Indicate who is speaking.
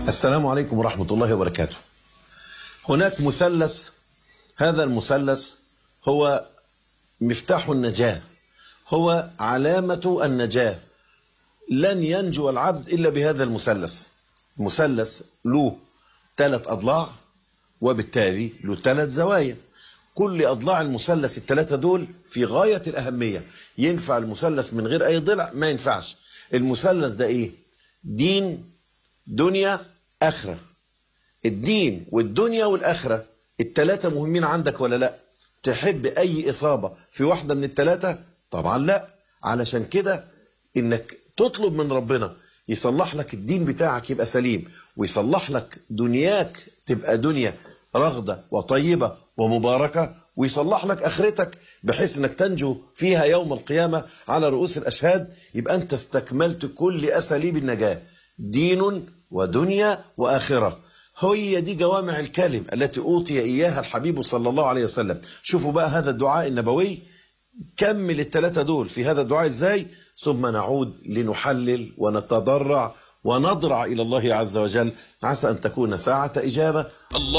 Speaker 1: السلام عليكم ورحمة الله وبركاته. هناك مثلث هذا المثلث هو مفتاح النجاة هو علامة النجاة لن ينجو العبد إلا بهذا المثلث المثلث له ثلاث أضلاع وبالتالي له ثلاث زوايا كل أضلاع المثلث الثلاثة دول في غاية الأهمية ينفع المثلث من غير أي ضلع ما ينفعش المثلث ده إيه دين دنيا آخرة الدين والدنيا والآخرة التلاتة مهمين عندك ولا لا تحب أي إصابة في واحدة من التلاتة طبعا لا علشان كده إنك تطلب من ربنا يصلح لك الدين بتاعك يبقى سليم ويصلح لك دنياك تبقى دنيا رغدة وطيبة ومباركة ويصلح لك اخرتك بحيث انك تنجو فيها يوم القيامه على رؤوس الاشهاد يبقى انت استكملت كل اساليب النجاه دين ودنيا واخره هي دي جوامع الكلم التي اوتي اياها الحبيب صلى الله عليه وسلم شوفوا بقى هذا الدعاء النبوي كمل الثلاثه دول في هذا الدعاء ازاي ثم نعود لنحلل ونتضرع ونضرع الى الله عز وجل عسى ان تكون ساعه اجابه